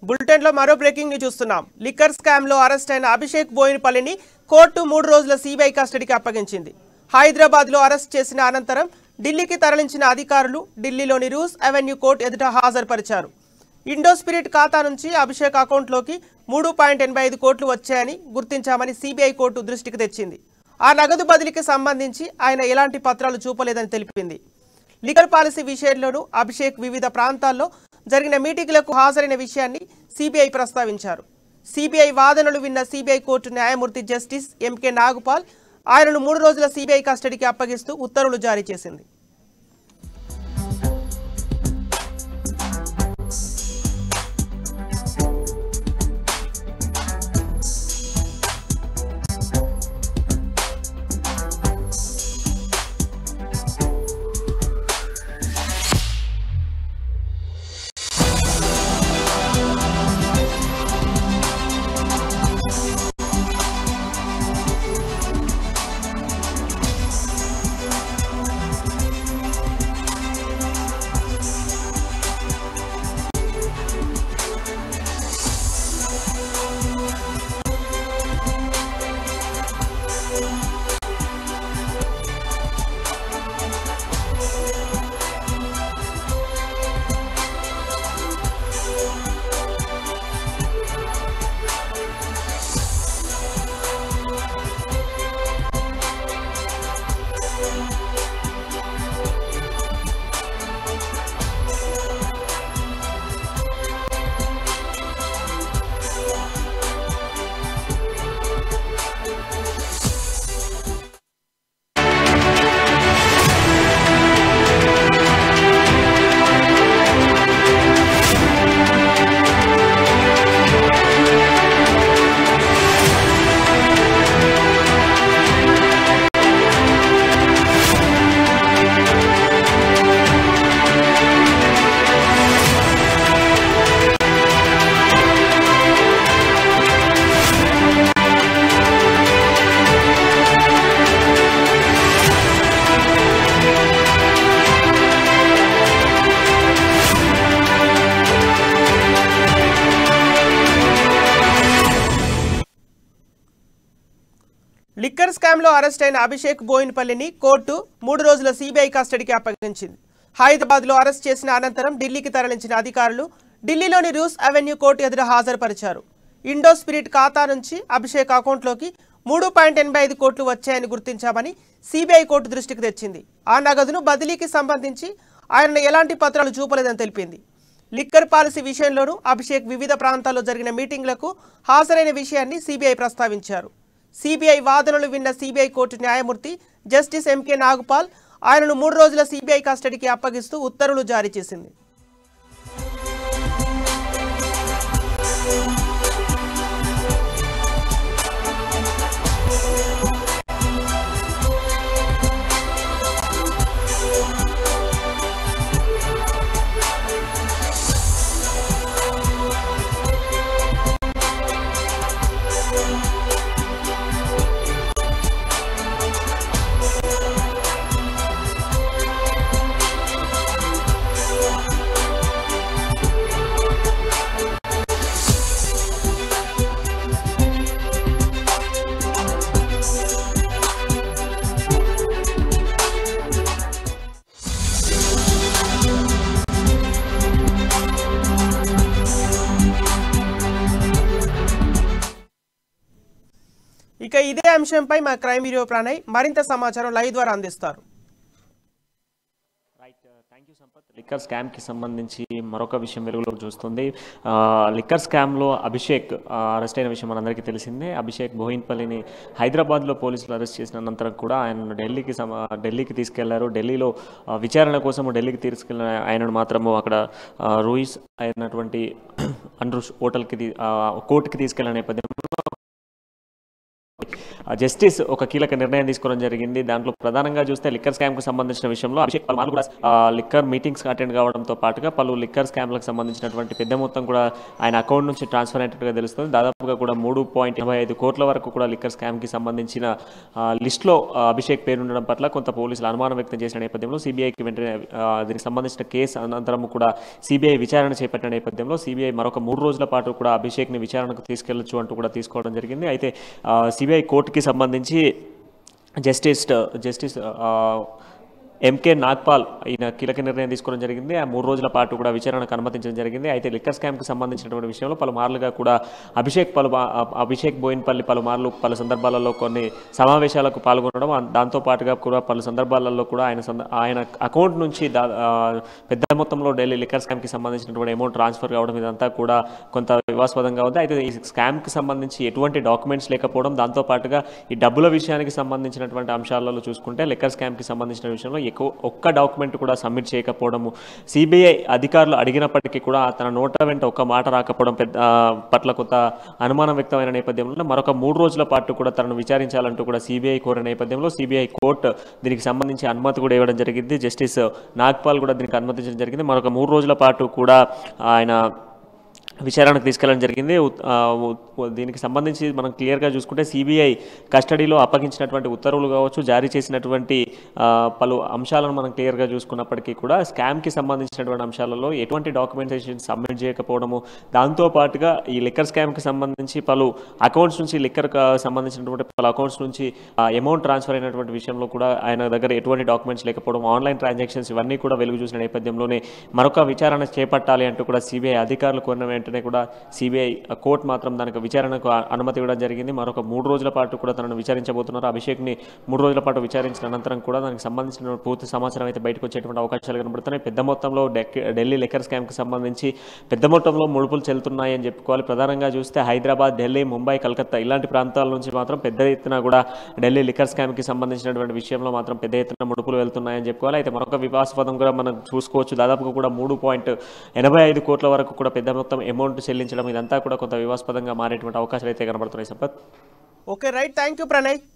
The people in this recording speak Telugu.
బులెటిన్లో మరో బ్రేకింగ్ ని చూస్తున్నాం లిక్కర్ స్కామ్ లో అరెస్ట్ అయిన అభిషేక్ బోయినపల్లిని కోర్టు మూడు రోజుల సిబిఐ కస్టడీకి అప్పగించింది హైదరాబాద్ లో అరెస్ట్ చేసిన అనంతరం ఢిల్లీకి తరలించిన అధికారులు ఢిల్లీలోని రూస్ అవెన్యూ కోర్టు ఎదుట హాజరుపరిచారు ఇండో స్పిరిట్ ఖాతా నుంచి అభిషేక్ అకౌంట్లోకి మూడు పాయింట్ ఎనభై ఐదు కోట్లు వచ్చాయని గుర్తించామని సిబిఐ కోర్టు దృష్టికి తెచ్చింది ఆ నగదు బదిలీకి సంబంధించి ఆయన ఎలాంటి పత్రాలు చూపలేదని తెలిపింది లిగల్ పాలసీ విషయంలోనూ అభిషేక్ వివిధ ప్రాంతాల్లో జరిగిన మీటింగులకు హాజరైన విషయాన్ని సిబిఐ ప్రస్తావించారు సిబిఐ వాదనలు విన్న సిబిఐ కోర్టు న్యాయమూర్తి జస్టిస్ ఎంకే నాగుపాల్ ఆయనను మూడు రోజుల సిబిఐ కస్టడీకి అప్పగిస్తూ ఉత్తర్వులు జారీ చేసింది లిక్కర్ స్కామ్ లో అరెస్ట్ అయిన అభిషేక్ బోయినపల్లిని కోర్టు మూడు రోజుల సిబిఐ కస్టడీకి అప్పగించింది హైదరాబాద్ లో అరెస్ట్ చేసిన అనంతరం ఢిల్లీకి తరలించిన అధికారులు ఢిల్లీలోని రూస్ అవెన్యూ కోర్టు ఎదుట హాజరుపరిచారు ఇండో స్పిరిట్ ఖాతా నుంచి అభిషేక్ అకౌంట్లోకి మూడు పాయింట్ ఎనభై ఐదు కోట్లు వచ్చాయని గుర్తించామని సిబిఐ కోర్టు దృష్టికి తెచ్చింది ఆ నగదును బదిలీకి సంబంధించి ఆయన ఎలాంటి పత్రాలు చూపలేదని తెలిపింది లిక్కర్ పాలసీ విషయంలోనూ అభిషేక్ వివిధ ప్రాంతాల్లో జరిగిన మీటింగ్లకు హాజరైన విషయాన్ని సిబిఐ ప్రస్తావించారు సిబిఐ వాదనలు విన్న సిబిఐ కోర్టు న్యాయమూర్తి జస్టిస్ ఎంకే నాగుపాల్ ఆయనను మూడు రోజుల సిబిఐ కస్టడీకి అప్పగిస్తూ ఉత్తర్వులు జారీ చేసింది ఇక ఇదే అంశంపై మా క్రైమ్ బ్యూరో ప్రణయ్ మరింత సమాచారం లైవ్ ద్వారా అందిస్తారు right thank you Sampath liquor స్కామ్కి సంబంధించి మరొక విషయం వెలుగులోకి చూస్తుంది ఆ, లిక్కర్ స్కామ్లో అభిషేక్ ఆ, అరెస్ట్ అయిన విషయం మనందరికీ తెలిసిందే అభిషేక్ బోయిన్పల్లిని హైదరాబాద్లో పోలీసులు అరెస్ట్ చేసిన అనంతరం కూడా ఆయనను ఢిల్లీకి సమ ఢిల్లీకి తీసుకెళ్లారు ఢిల్లీలో ఆ, విచారణ కోసం ఢిల్లీకి తీసుకెళ్లిన ఆయనను మాత్రము అక్కడ ఆ, రూయిస్ అయినటువంటి అండ్రూస్ హోటల్కి తీ- ఆ, కోర్టుకి తీసుకెళ్లిన నేపథ్యంలో జస్టిస్ ఒక కీలక నిర్ణయం తీసుకోవడం జరిగింది దాంట్లో ప్రధానంగా చూస్తే లిక్కర్ స్కామ్ కు సంబంధించిన విషయంలో అభిషేక్ పలుమార్లు కూడా ఆ, లిక్కర్ మీటింగ్స్ అటెండ్ కావడంతో పాటుగా పలు లిక్కర్ స్కామ్లకు సంబంధించినటువంటి పెద్ద మొత్తం కూడా ఆయన అకౌంట్ నుంచి ట్రాన్స్ఫర్ అయినట్టుగా తెలుస్తుంది దాదాపుగా కూడా మూడు పాయింట్ ఎనభై ఐదు కోట్ల వరకు కూడా లిక్కర్ స్కామ్ కి సంబంధించిన ఆ, లిస్టులో ఆ, అభిషేక్ పేరు ఉండడం పట్ల కొంత పోలీసులు అనుమానం వ్యక్తం చేసిన నేపథ్యంలో సిబిఐకి వెంటనే ఆ, దీనికి సంబంధించిన కేసు అనంతరం కూడా సిబిఐ విచారణ చేపట్టిన నేపథ్యంలో సిబిఐ మరొక మూడు రోజుల పాటు కూడా అభిషేక్ని విచారణకు తీసుకెళ్లొచ్చు అంటూ కూడా తీసుకోవడం జరిగింది అయితే సిబిఐ కోర్టుకి సంబంధించి జస్టిస్ జస్టిస్ ఆ, ఎంకే నాగ్పాల్ ఈయన కీలక నిర్ణయం తీసుకోవడం జరిగింది ఆ మూడు రోజుల పాటు కూడా విచారణకు అనుమతించడం జరిగింది అయితే లిక్కర్ స్కామ్కి సంబంధించినటువంటి విషయంలో పలుమార్లుగా కూడా అభిషేక్ పలు అభిషేక్ బోయిన్పల్లి పలుమార్లు పలు సందర్భాలలో కొన్ని సమావేశాలకు పాల్గొనడం ఆ- దాంతో పాటుగా కూడా పలు సందర్భాలలో కూడా ఆయన సంద- ఆయన అకౌంట్ నుంచి దా ఆ, పెద్ద మొత్తంలో ఢిల్లీ లిక్కర్ స్కామ్కి సంబంధించినటువంటి అమౌంట్ ట్రాన్స్ఫర్ కావడం ఇదంతా కూడా కొంత వివాదాస్పదంగా ఉంది అయితే ఈ స్కామ్కి సంబంధించి ఎటువంటి డాక్యుమెంట్స్ లేకపోవడం దాంతో పాటుగా ఈ డబ్బుల విషయానికి సంబంధించినటువంటి అంశాలలో చూసుకుంటే లిక్కర్ స్కామ్కి సంబంధించిన విషయంలో ఎక్కువ ఒక్క డాక్యుమెంట్ కూడా సబ్మిట్ చేయకపోవడము సిబిఐ అధికారులు అడిగినప్పటికీ కూడా తన నోట వెంట ఒక్క మాట రాకపోవడం పెద్ద ఆ, పట్ల కొంత అనుమానం వ్యక్తమైన నేపథ్యంలో మరొక మూడు రోజుల పాటు కూడా తనను విచారించాలంటూ కూడా సిబిఐ కోరిన నేపథ్యంలో సిబిఐ కోర్టు దీనికి సంబంధించి అనుమతి కూడా ఇవ్వడం జరిగింది జస్టిస్ నాగ్పాల్ కూడా దీనికి అనుమతించడం జరిగింది మరొక మూడు రోజుల పాటు కూడా ఆయన విచారణకు తీసుకెళ్ళడం జరిగింది ఉత్- ఆ, ఉ- దీనికి సంబంధించి మనం క్లియర్గా చూసుకుంటే సిబిఐ కస్టడీలో అప్పగించినటువంటి ఉత్తర్వులు కావచ్చు జారీ చేసినటువంటి ఆ, పలు అంశాలను మనం క్లియర్గా చూసుకున్నప్పటికీ కూడా స్కామ్కి సంబంధించినటువంటి అంశాలలో ఎటువంటి డాక్యుమెంటేషన్ సబ్మిట్ చేయకపోవడము దాంతో పాటుగా ఈ లిక్కర్ స్కామ్కి సంబంధించి పలు అకౌంట్స్ నుంచి లిక్కర్ సంబంధించినటువంటి పలు అకౌంట్స్ నుంచి అమౌంట్ ట్రాన్స్ఫర్ అయినటువంటి విషయంలో కూడా ఆయన దగ్గర ఎటువంటి డాక్యుమెంట్స్ లేకపోవడం ఆన్లైన్ ట్రాన్సాక్షన్స్ ఇవన్నీ కూడా వెలుగు చూసిన నేపథ్యంలోనే మరొక విచారణ చేపట్టాలి అంటూ కూడా సిబిఐ అధికారులు కోరిన వెంటనే కూడా సిబిఐ కోర్టు మాత్రం దానికి విచారణకు అ- అనుమతి ఇవ్వడం జరిగింది మరొక మూడు రోజుల పాటు కూడా తనను విచారించబోతున్నారు అభిషేక్ని మూడు రోజుల పాటు విచారించిన అనంతరం కూడా దానికి సంబంధించిన పూర్తి సమాచారం అయితే బయటకు వచ్చేటువంటి అవకాశాలు కనబడుతున్నాయి పెద్ద మొత్తంలో డెక్- ఢిల్లీ లిక్కర్ స్కామ్కి సంబంధించి పెద్ద మొత్తంలో ముడుపులు చెల్లుతున్నాయి అని చెప్పుకోవాలి ప్రధానంగా చూస్తే హైదరాబాద్ ఢిల్లీ ముంబై కలకత్తా ఇలాంటి ప్రాంతాల నుంచి మాత్రం పెద్ద ఎత్తున కూడా ఢిల్లీ లిక్కర్ స్కామ్కి సంబంధించినటువంటి విషయంలో మాత్రం పెద్ద ఎత్తున ముడుపులు వెళ్తున్నాయని చెప్పుకోవాలి అయితే మరొక వివాదాస్పదం కూడా మనం చూసుకోవచ్చు దాదాపుగా కూడా మూడు పాయింట్ ఎనభై ఐదు కోట్ల వరకు కూడా పెద్ద మొత్తం అమౌంట్ చెల్లించడం ఇదంతా కూడా కొంత వివాదాస్పదంగా మారేటువంటి అవకాశాలు అయితే కనబడుతున్నాయి Sampath okay right thank you Pranay